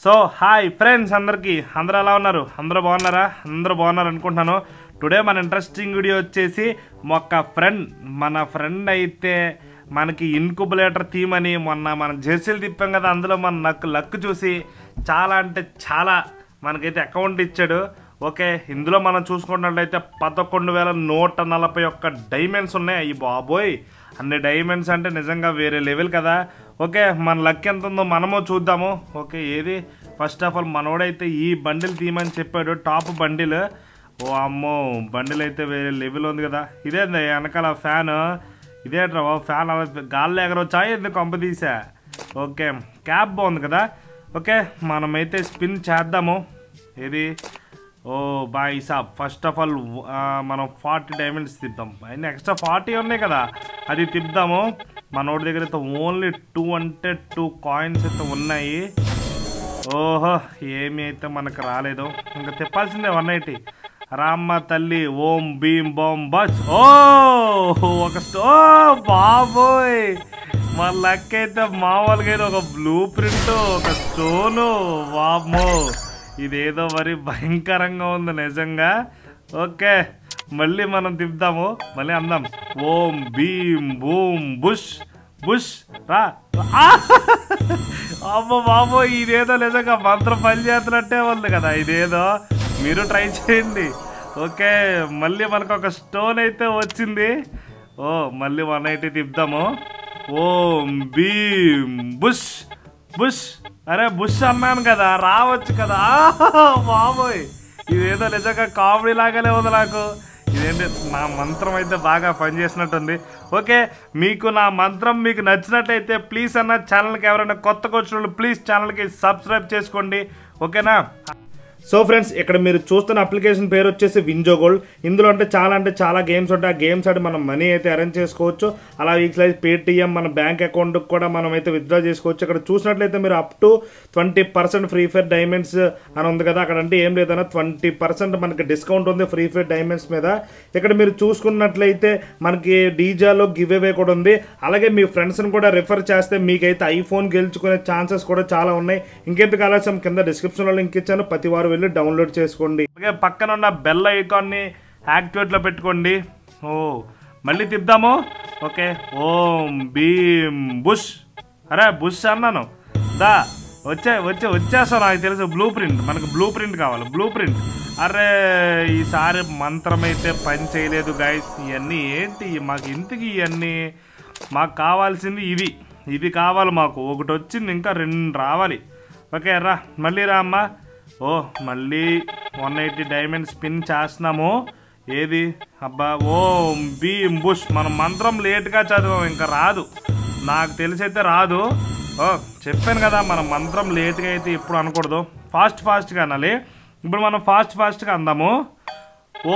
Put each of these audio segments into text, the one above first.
So hi friends అందరికీ అందరూ ఎలా ఉన్నారు అందరూ బాగున్నారా అందరూ బాగున్నారు అనుకుంటున్నాను టుడే మన ఇంట్రెస్టింగ్ వీడియో వచ్చేసి ఒక ఫ్రెండ్ మన ఫ్రెండ్ అయితే మనకి ఇన్కుబులేటర్ థీమ్ అని మొన్న మనం జెర్సీలు తిప్పాం కదా అందులో మన నాకు లక్ చూసి చాలా అంటే చాలా మనకైతే అకౌంట్ ఇచ్చాడు ఓకే ఇందులో మనం చూసుకున్నట్లయితే పదకొండు వేల నూట నలభై ఒక్క డైమండ్స్ ఉన్నాయి అయ్యి బాబోయ్ అన్ని డైమండ్స్ అంటే నిజంగా వేరే లెవెల్ కదా ఓకే మన లక్ ఎంత ఉందో మనము చూద్దాము ఓకే ఏది ఫస్ట్ ఆఫ్ ఆల్ మనోడైతే ఈ బండిల్ తీయమని చెప్పాడు టాప్ బండిల్ ఓ అమ్మో బండిల్ అయితే వేరే లెవెల్ ఉంది కదా ఇదే వెనకాల ఫ్యాన్ ఇదేట్రా ఫ్యాన్ అలా గాల్లో ఎగరొచ్చా ఎందుకు కంప తీసా ఓకే క్యాబ్ బాగుంది కదా ఓకే మనమైతే స్పిన్ చేద్దాము ఏది ఓ బాయ్ సాబ్ ఫస్ట్ ఆఫ్ ఆల్ మనం ఫార్టీ డైమండ్స్ తిద్దాం అయినా ఎక్స్ట్రా ఫార్టీ ఉన్నాయి కదా అది తిద్దాము మనోడి దగ్గర అయితే ఓన్లీ టూ అంటే టూ కాయిన్స్ అయితే ఉన్నాయి ఓహో ఏమి అయితే మనకు రాలేదు ఇంకా తిప్పాల్సిందే వన్ ఎయిటీ రామ్మ తల్లి ఓం భీం బోం బస్ ఓ ఒక స్టో బాబోయ్ మా లక్ అయితే మామూలుగా అయితే ఒక బ్లూ ప్రింట్ ఒక స్టోను వామ్మో ఇదేదో మరి భయంకరంగా ఉంది నిజంగా ఓకే మళ్ళీ మనం తిప్పుదాము మళ్ళీ అందాం ఓం భీం బూమ్ బుష్ బుష్ రా ఆ! అమ్మో బాబో ఇదేదో నిజంగా మంత్రం పని చేస్తున్నట్టే ఉంది కదా ఇదేదో మీరు ట్రై చేయండి ఓకే మళ్ళీ మనకు ఒక స్టోన్ అయితే వచ్చింది ఓ మళ్ళీ వన్ ఎయిటీ తిప్పుదాము ఓం భీం బుష్ బుష్ అరే బుష్ అన్నాను కదా రావచ్చు కదా ఆ! బాబోయ్ ఇదేదో నిజంగా కామెడీ లాగానే ఉంది నాకు ఇదేంటి నా మంత్రం అయితే బాగా పనిచేసినట్టుంది ఓకే మీకు నా మంత్రం మీకు నచ్చినట్లయితే ప్లీజ్ అన్న ఛానల్కి ఎవరైనా కొత్తగా వచ్చిన వాళ్ళు ప్లీజ్ ఛానల్కి సబ్స్క్రైబ్ చేసుకోండి ఓకేనా సో ఫ్రెండ్స్ ఇక్కడ మీరు చూస్తున్న అప్లికేషన్ పేరు వచ్చేసి వింజో గోల్డ్ ఇందులో అంటే చాలా అంటే చాలా గేమ్స్ ఉంటాయి ఆ గేమ్స్ అంటే మనం మనీ అయితే అరేంజ్ చేసుకోవచ్చు అలా వీక్స్ పేటిఎం మన బ్యాంక్ అకౌంట్కి కూడా మనం అయితే విత్డ్రా చేసుకోవచ్చు ఇక్కడ చూసినట్లయితే మీరు up to twenty percent Free Fire diamonds అని ఉంది కదా అక్కడ అంటే ఏం లేదన్నా ట్వంటీ పర్సెంట్ మనకి డిస్కౌంట్ ఉంది ఫ్రీ ఫైర్ డైమండ్స్ మీద ఇక్కడ మీరు చూసుకున్నట్లయితే మనకి డీజాలో గివ్ అవే కూడా ఉంది అలాగే మీ ఫ్రెండ్స్ని కూడా రిఫర్ చేస్తే మీకైతే ఐఫోన్ గెలుచుకునే ఛాన్సెస్ కూడా చాలా ఉన్నాయి ఇంకెందుకు ఆలస్యం కింద డిస్క్రిప్షన్లో లింక్ ఇచ్చాను ప్రతి వారు వెళ్ళి డౌన్లోడ్ చేసుకోండి అలాగే పక్కన ఉన్న బెల్ ఐకాన్ని యాక్టివేట్లో పెట్టుకోండి ఓ మళ్ళీ తిద్దాము ఓకే ఓం భీం బుష్ అరే బుష్ అన్నాను దా వచ్చే వచ్చే వచ్చేస్తాను నాకు తెలుసు బ్లూ ప్రింట్ మనకు బ్లూ ప్రింట్ కావాలి బ్లూ ప్రింట్ అరే ఈసారి మంత్రం అయితే పని చేయలేదు గైస్ ఇవన్నీ ఏంటి మాకు ఇంతకి ఇవన్నీ మాకు కావాల్సింది ఇది ఇది కావాలి మాకు ఒకటి వచ్చింది ఇంకా రెండు రావాలి ఓకే రా మళ్ళీ రా అమ్మా ఓ మళ్ళీ వన్ ఎయిటీ డైమండ్ స్పిన్ చేస్తున్నాము ఏది అబ్బా ఓ భీమ్ బుష్ మనం మంత్రం లేట్గా చదివాం ఇంకా రాదు నాకు తెలిసి అయితే రాదు ఓ చెప్పాను కదా మన మంత్రం లేట్గా అయితే ఇప్పుడు అనకూడదు ఫాస్ట్ ఫాస్ట్గా అనాలి ఇప్పుడు మనం ఫాస్ట్ ఫాస్ట్గా అందాము ఓ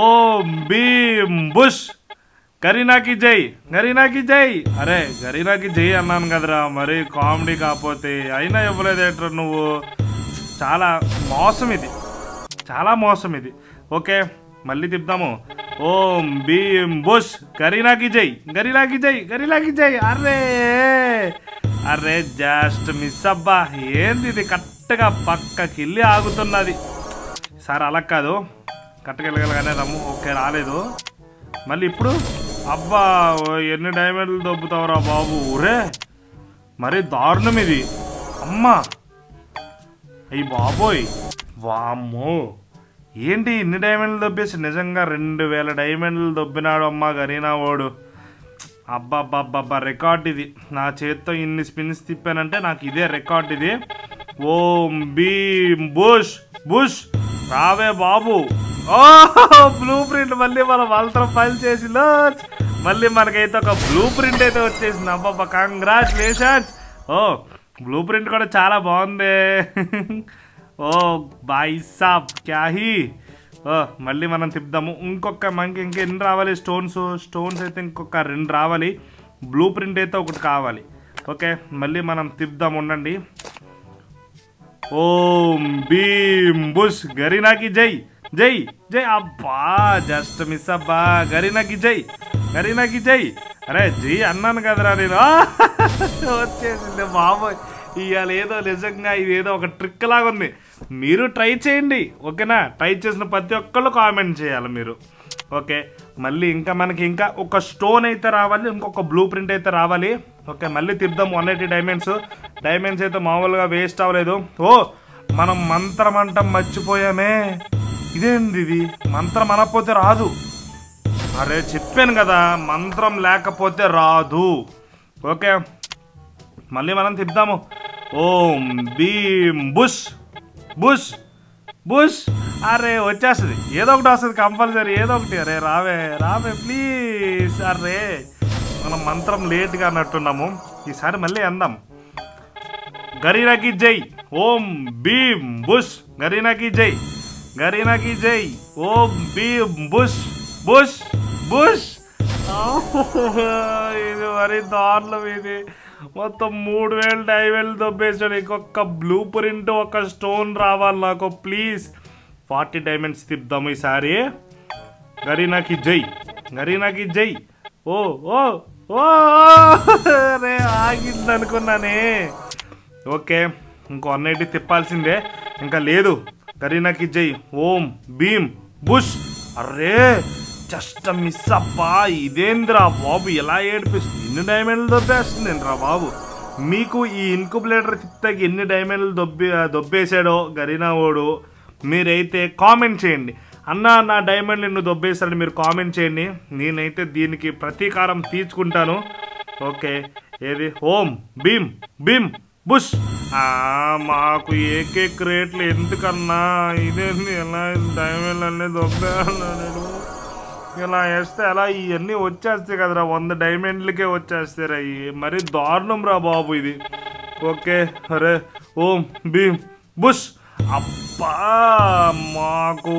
భీమ్ బుష్ గరీనాకి జై గరీనాకి జై అరే గరీనాకి జై అన్నాను కదరా మరి కామెడీ కాకపోతే అయినా ఇవ్వలేదేట్రా నువ్వు చాలా మోసం ఇది చాలా మోసం ఇది ఓకే మళ్ళీ తిప్పుదాము ఓం భీమ్ బుష్ గరీనాకి జై గరీనాకి జై గరీనాకి జై అరే అరే జస్ట్ మిస్ అబ్బా ఏంది ఇది కరెక్ట్గా పక్కకి వెళ్ళి ఆగుతున్నది సార్ అలా కాదు కట్టగలగలగానే రమ్ము ఓకే రాలేదు మళ్ళీ ఇప్పుడు అబ్బా ఓ ఎన్ని డైమండ్లు దొబ్బుతావురా బాబు ఊరే మరి దారుణం ఇది అమ్మా అయ్యి బాబోయ్ వామ్మో ఏంటి ఇన్ని డైమండ్లు దొబ్బేసి నిజంగా రెండు వేల డైమండ్లు దొబ్బినాడు అమ్మా గరీనా వాడు అబ్బాబ్బాబ్బా రికార్డ్ ఇది నా చేత్తో ఇన్ని స్పిన్స్ తిప్పానంటే నాకు ఇదే రికార్డ్ ఇది ఓం భీమ్ బుష్ బుష్ రావే బాబు ఓ బ్లూ ప్రింట్ మళ్ళీ మనం మంత్రం ఫైల్ చేసి మళ్ళీ మనకైతే ఒక బ్లూ ప్రింట్ అయితే వచ్చేసింది అబ్బాబ్బా కంగ్రాచులేషన్స్ ఓ బ్లూ ప్రింట్ కూడా చాలా బాగుంది ఓ బాయ్ సాబ్ క్యాహీ ఓ మళ్ళీ మనం తిప్పుదాము ఇంకొక మనకి ఇంకా ఎన్ని రావాలి స్టోన్స్ స్టోన్స్ అయితే ఇంకొక రెండు రావాలి బ్లూ ప్రింట్ అయితే ఒకటి కావాలి ఓకే మళ్ళీ మనం తిప్పుదాం ఉండండి ఓం భీమ్ బుష్ గరీనాకి జై జై జై అబ్బా జస్ట్ మిస్ అబ్బా గరీనాకి జై గరీనాకి జై అరే జై అన్నాను కదరా నేను ఆ! వచ్చేసింది బాబోయ్ ఇవాళ ఏదో నిజంగా ఇది ఏదో ఒక ట్రిక్ లాగా ఉంది మీరు ట్రై చేయండి ఓకేనా ట్రై చేసిన ప్రతి ఒక్కళ్ళు కామెంట్ చేయాలి మీరు ఓకే మళ్ళీ ఇంకా మనకి ఇంకా ఒక స్టోన్ అయితే రావాలి ఇంకొక బ్లూ ప్రింట్ అయితే రావాలి ఓకే మళ్ళీ తిద్దాం వన్ ఎయిటీ డైమండ్స్ డైమండ్స్ అయితే మామూలుగా వేస్ట్ అవ్వలేదు ఓ మనం మంత్రం అంటాం మర్చిపోయామే ఇదేంది ఇది మంత్రం అనకపోతే రాదు అరే చెప్పాను కదా మంత్రం లేకపోతే రాదు ఓకే మళ్ళీ మనం తిప్పుదాము ఓం భీం బుష్ బుష్ బుష్ అరే వచ్చేస్తుంది ఏదో ఒకటి వస్తుంది కంపల్సరీ ఏదో ఒకటి అరే రావే రావే ప్లీజ్ అరే మనం మంత్రం లేట్గా అన్నట్టున్నాము ఈసారి మళ్ళీ అందాం గరీనాకి జై ఓం భీం బుష్ గరీనాకి జై గరీనాకి జై ఓం భీం బుష్ బుష్ బుష్ ఇది మరి దారుణం ఇది మొత్తం మూడు వేలు డైవేలు దొబ్బేసాడు ఇంకొక బ్లూ ప్రింట్ ఒక స్టోన్ రావాలి నాకు ప్లీజ్ ఫార్టీ డైమండ్స్ తిప్పుదాము ఈసారి గరీనాకి జై గరీనాకి జై ఓ ఓ ఓ రే ఆగింది అనుకున్నానే ఓకే ఇంకో అన్నైటి తిప్పాల్సిందే ఇంకా లేదు కరీనాకి జై ఓం భీమ్ బుష్ అర్రే జస్ట్ మిస్ అబ్బా ఇదేంద్రా బాబు ఎలా ఏడిపిస్తుంది ఎన్ని డైమండ్లు దొబ్బేస్తుంది రా బాబు మీకు ఈ ఇన్కుబులేటర్ తిప్పకి ఎన్ని డైమండ్లు దొబ్బి దొబ్బేశాడో గరీనా ఓడు మీరైతే కామెంట్ చేయండి అన్న నా డైమండ్ నిన్ను దొబ్బేశాడని మీరు కామెంట్ చేయండి నేనైతే దీనికి ప్రతీకారం తీర్చుకుంటాను ఓకే ఏది ఓం భీమ్ భీమ్ బుష్ ఆ, మాకు ఏకేక్ రేట్లు ఎందుకన్నా ఇదేంది ఎలా డైమండ్ అన్నీ దొబ్బేయాలా నేను ఇలా వేస్తే అలా ఇవన్నీ వచ్చేస్తాయి కదరా వంద డైమండ్లకే వచ్చేస్తాయి రా ఇవి మరి దారుణం రా బాబు ఇది ఓకే అరే ఓం భీమ్ బుష్ అబ్బా మాకు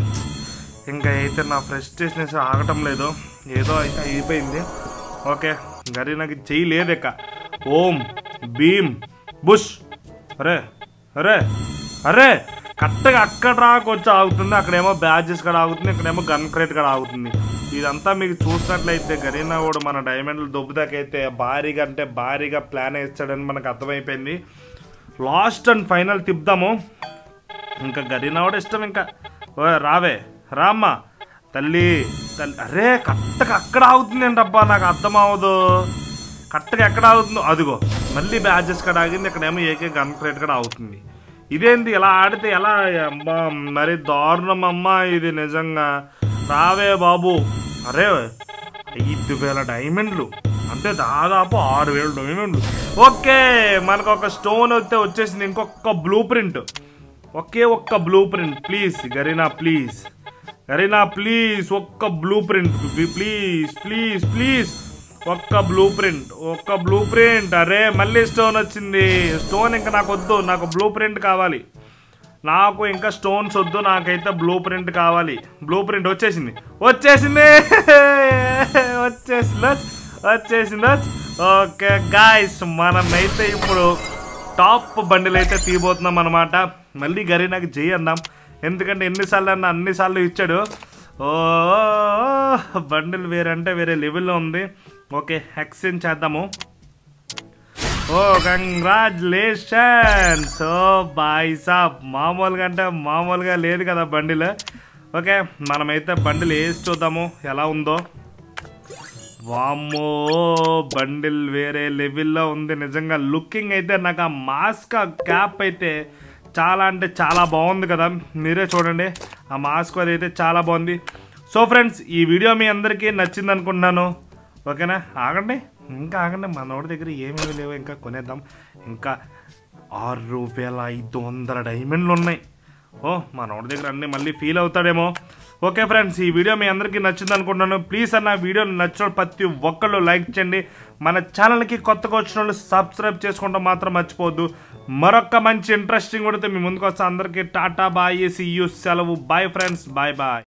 ఇంకా అయితే నా ఫ్రస్ట్రేషన్స్ ఆగటం లేదు ఏదో అయితే అయిపోయింది ఓకే గరి నాకు చెయ్యి లేదెక్క ఓం భీమ్ బుష్ అరే అరే అరే కరెక్ట్గా అక్కడ రాకొచ్చి ఆగుతుంది అక్కడేమో బ్యాచెస్ కూడా ఆగుతుంది ఇక్కడేమో గన్ క్రేట్ కూడా ఆగుతుంది ఇదంతా మీకు చూసినట్లయితే గరీనా కూడా మన డైమండ్లు దొబ్బుదాకైతే భారీగా అంటే భారీగా ప్లాన్ వేస్తాడని మనకు అర్థమైపోయింది లాస్ట్ అండ్ ఫైనల్ తిప్పుదాము ఇంకా గరీనా కూడా ఇష్టం ఇంకా ఓ రావే రామ్మా తల్లి తల్లి అరే కరెక్ట్గా అక్కడ ఆగుతుంది అబ్బా నాకు అర్థం అవ్వదు కరెక్ట్గా ఎక్కడ ఆగుతుందో అదిగో మళ్ళీ బ్యాచెస్ కూడా ఆగింది ఇక్కడేమో ఏకే గన్ క్రేట్ కూడా ఆగుతుంది ఇదేంటి ఇలా ఆడితే ఎలా అమ్మా మరి దారుణం అమ్మా ఇది నిజంగా రావే బాబు అరే ఐదు వేల డైమండ్లు అంటే దాదాపు ఆరు వేల డైమండ్లు ఓకే మనకు ఒక స్టోన్ వస్తే వచ్చేసింది ఇంకొక బ్లూ ప్రింట్ ఒకే ఒక్క blue print please Garena please Garena please ఒక్క blue print please please please ఒక్క బ్లూ ప్రింట్ ఒక్క బ్లూ ప్రింట్ అరే మళ్ళీ స్టోన్ వచ్చింది స్టోన్ ఇంకా నాకు వద్దు నాకు బ్లూ ప్రింట్ కావాలి నాకు ఇంకా స్టోన్స్ వద్దు నాకైతే బ్లూ ప్రింట్ కావాలి బ్లూ ప్రింట్ వచ్చేసింది వచ్చేసింది వచ్చేసింది వచ్చేసింది ఓకే గాయస్ మనమైతే ఇప్పుడు టాప్ బండిల్ అయితే తీయబోతున్నాం అనమాట మళ్ళీ గరీనాకి జై అందాం ఎందుకంటే ఎన్నిసార్లు అన్న అన్నిసార్లు ఇచ్చాడు ఓ బండిల్ వేరే అంటే వేరే లెవెల్లో ఉంది ఓకే ఎక్స్చేంజ్ చేద్దాము ఓ కంగ్రాచులేషన్స్ ఓ బాయ్ సాబ్ మామూలుగా అంటే మామూలుగా లేదు కదా బండిల్ ఓకే మనమైతే బండిల్ వేసి చూద్దాము ఎలా ఉందో వామ్మో బండిల్ వేరే లెవెల్లో ఉంది నిజంగా లుకింగ్ అయితే నాకు ఆ మాస్క్ ఆ క్యాప్ అయితే చాలా అంటే చాలా బాగుంది కదా మీరే చూడండి ఆ మాస్క్ అది అయితే చాలా బాగుంది సో ఫ్రెండ్స్ ఈ వీడియో మీ అందరికీ నచ్చింది అనుకుంటున్నాను ఓకేనా ఆగండి ఇంకా ఆగండి మనోడి దగ్గర ఏమేమి లేవు ఇంకా కొనేద్దాం ఇంకా ఆరు వేల ఐదు వందల డైమండ్లు ఉన్నాయి ఓ మనోడి దగ్గర అన్నీ మళ్ళీ ఫీల్ అవుతాడేమో ఓకే ఫ్రెండ్స్ ఈ వీడియో మీ అందరికీ నచ్చింది అనుకుంటున్నాను ప్లీజ్ అన్న వీడియో నచ్చిన ప్రతి ఒక్కళ్ళు లైక్ చేయండి మన ఛానల్కి కొత్తగా వచ్చిన వాళ్ళు సబ్స్క్రైబ్ చేసుకుంటాం మాత్రం మర్చిపోవద్దు మరొక మంచి ఇంట్రెస్టింగ్ కూడా మీ ముందుకు వస్తే అందరికీ టాటా బాయ్ సీ యూ సెలవు బాయ్ ఫ్రెండ్స్ బాయ్ బాయ్